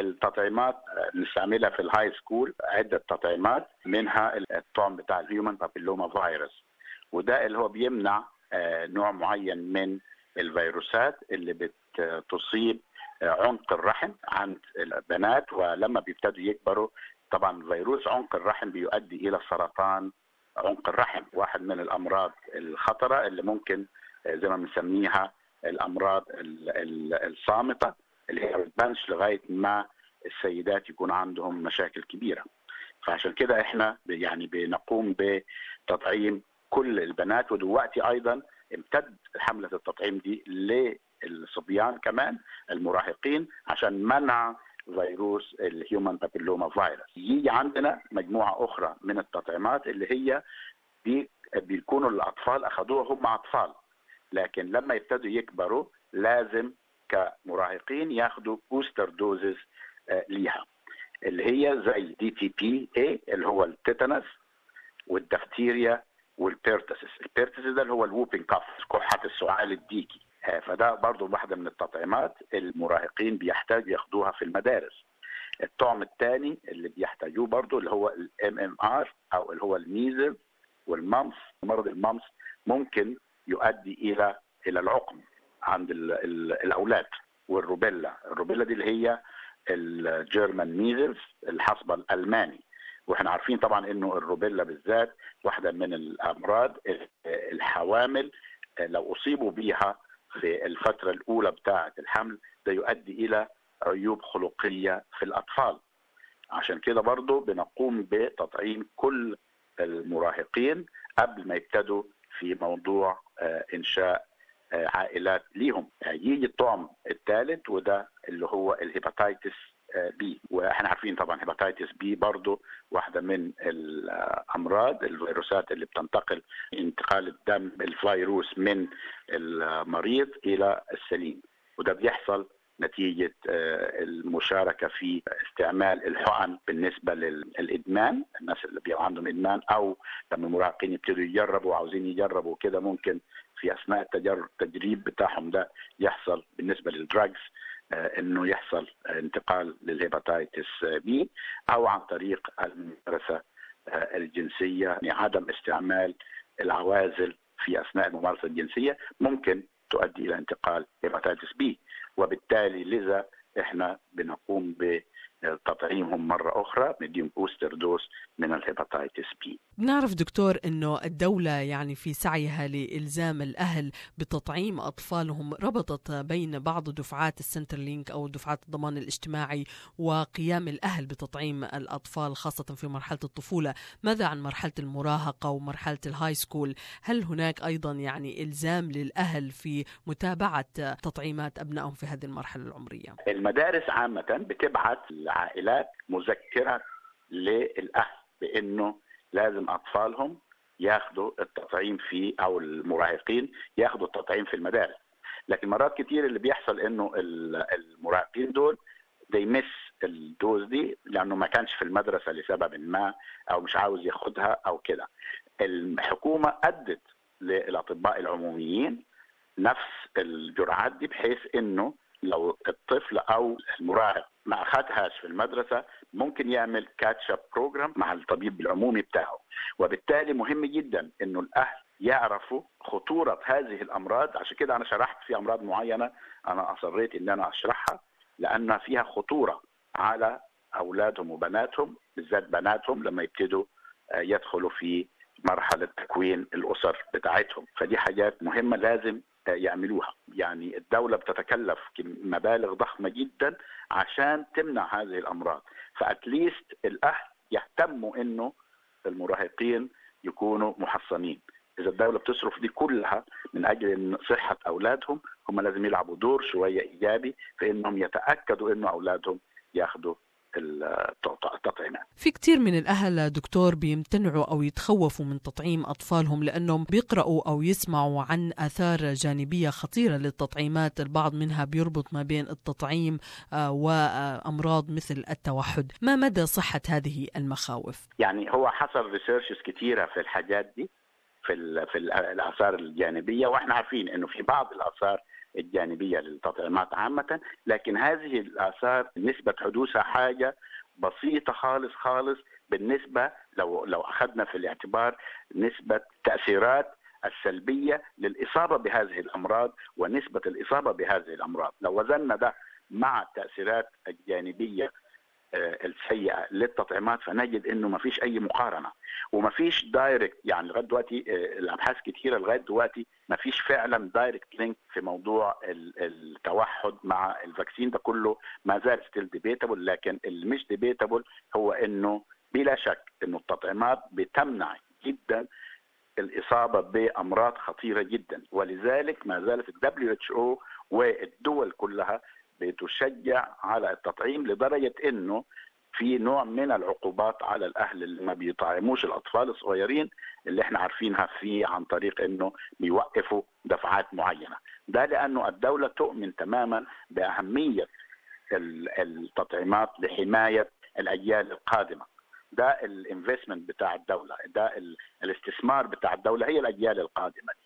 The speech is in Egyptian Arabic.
التطعيمات بنستعملها في الهاي سكول عده تطعيمات منها الطعم بتاع الهيومن بابيلوما فيروس وده اللي هو بيمنع نوع معين من الفيروسات اللي بتصيب عنق الرحم عند البنات ولما بيبتدوا يكبروا طبعا فيروس عنق الرحم بيؤدي الى سرطان عنق الرحم واحد من الامراض الخطره اللي ممكن زي ما بنسميها الامراض الصامته اللي هي ما بتبانش لغايه ما السيدات يكون عندهم مشاكل كبيره فعشان كده احنا يعني بنقوم بتطعيم كل البنات ودلوقتي ايضا امتد حمله التطعيم دي للصبيان كمان المراهقين عشان منع فيروس الهيومن بابيلوما فيروس يجي عندنا مجموعه اخرى من التطعيمات اللي هي دي بيكونوا الاطفال اخذوها هم اطفال لكن لما يبتدوا يكبروا لازم كمراهقين ياخدوا بوستر دوزز ليها اللي هي زي دي تي بي اي اللي هو التيتانس والدفتيريا والبيرتسس البيرتسس ده اللي هو الووبين كاف كحة السعال الديكي فده برضو واحدة من التطعيمات المراهقين بيحتاجوا ياخدوها في المدارس الطعم الثاني اللي بيحتاجوه برضو اللي هو الام ام ار او اللي هو الميزل والمامس مرض المامس ممكن يؤدي الى الى العقم عند ال ال الاولاد والروبيلا الروبيلا دي اللي هي الجيرمان ميزلز الحصبه الالماني واحنا عارفين طبعا انه الروبيلا بالذات واحده من الامراض الحوامل لو اصيبوا بيها في الفتره الاولى بتاعه الحمل ده يؤدي الى عيوب خلقيه في الاطفال عشان كده برضو بنقوم بتطعيم كل المراهقين قبل ما يبتدوا في موضوع انشاء عائلات ليهم يجي الطعم الثالث وده اللي هو الهيباتيتس بي واحنا عارفين طبعا هيباتيتس بي برضو واحده من الامراض الفيروسات اللي بتنتقل انتقال الدم الفيروس من المريض الى السليم وده بيحصل نتيجة المشاركة في استعمال الحقن بالنسبة للإدمان الناس اللي بيبقى عندهم إدمان أو لما المراهقين يبتدوا يجربوا وعاوزين يجربوا كده ممكن في أثناء التجريب بتاعهم ده يحصل بالنسبة للدراجز انه يحصل انتقال للهيباتيتس بي او عن طريق الممارسه الجنسيه يعني عدم استعمال العوازل في اثناء الممارسه الجنسيه ممكن تؤدي الى انتقال هيباتيتس بي وبالتالي لذا احنا بنقوم بتطعيمهم مره اخرى نديهم بوستر دوز من الهيباتيتس بي بنعرف دكتور انه الدولة يعني في سعيها لإلزام الأهل بتطعيم أطفالهم ربطت بين بعض دفعات السنترلينك أو دفعات الضمان الاجتماعي وقيام الأهل بتطعيم الأطفال خاصة في مرحلة الطفولة ماذا عن مرحلة المراهقة ومرحلة الهاي سكول هل هناك أيضا يعني إلزام للأهل في متابعة تطعيمات أبنائهم في هذه المرحلة العمرية المدارس عامة بتبعت العائلات مذكرة للأهل بأنه لازم اطفالهم ياخدوا التطعيم في او المراهقين ياخدوا التطعيم في المدارس لكن مرات كتير اللي بيحصل انه المراهقين دول مس الدوز دي لانه ما كانش في المدرسه لسبب ما او مش عاوز ياخدها او كده الحكومه ادت للاطباء العموميين نفس الجرعات دي بحيث انه لو الطفل او المراهق ما اخذهاش في المدرسه ممكن يعمل كاتشب بروجرام مع الطبيب العمومي بتاعه وبالتالي مهم جدا انه الاهل يعرفوا خطوره هذه الامراض عشان كده انا شرحت في امراض معينه انا اصريت ان انا اشرحها لانها فيها خطوره على اولادهم وبناتهم بالذات بناتهم لما يبتدوا يدخلوا في مرحله تكوين الاسر بتاعتهم فدي حاجات مهمه لازم يعملوها يعني الدولة بتتكلف مبالغ ضخمة جدا عشان تمنع هذه الأمراض فأتليست الأهل يهتموا أنه المراهقين يكونوا محصنين إذا الدولة بتصرف دي كلها من أجل إن صحة أولادهم هم لازم يلعبوا دور شوية إيجابي في أنهم يتأكدوا أنه أولادهم ياخدوا التطعيمات في كثير من الأهل دكتور بيمتنعوا أو يتخوفوا من تطعيم أطفالهم لأنهم بيقرأوا أو يسمعوا عن آثار جانبية خطيرة للتطعيمات البعض منها بيربط ما بين التطعيم وأمراض مثل التوحد ما مدى صحة هذه المخاوف؟ يعني هو حصل ريسيرشز كثيرة في الحاجات دي في ال في الآثار الجانبية وإحنا عارفين إنه في بعض الآثار الجانبيه للتطعيمات عامه لكن هذه الاثار نسبه حدوثها حاجه بسيطه خالص خالص بالنسبه لو لو اخذنا في الاعتبار نسبه تاثيرات السلبيه للاصابه بهذه الامراض ونسبه الاصابه بهذه الامراض، لو وزننا ده مع التاثيرات الجانبيه السيئه للتطعيمات فنجد انه ما فيش اي مقارنه وما فيش دايركت يعني لغايه دلوقتي الابحاث كثيره لغايه دلوقتي ما فيش فعلا دايركت لينك في موضوع التوحد مع الفاكسين ده كله ما زال ستيل ديبيتابل لكن اللي مش ديبيتابل هو انه بلا شك انه التطعيمات بتمنع جدا الاصابه بامراض خطيره جدا ولذلك ما زالت الدبليو اتش او والدول كلها بتشجع على التطعيم لدرجه انه في نوع من العقوبات على الاهل اللي ما بيطعموش الاطفال الصغيرين اللي احنا عارفينها في عن طريق انه بيوقفوا دفعات معينه ده لانه الدوله تؤمن تماما باهميه التطعيمات لحمايه الاجيال القادمه ده الانفستمنت بتاع الدوله ده الاستثمار بتاع الدوله هي الاجيال القادمه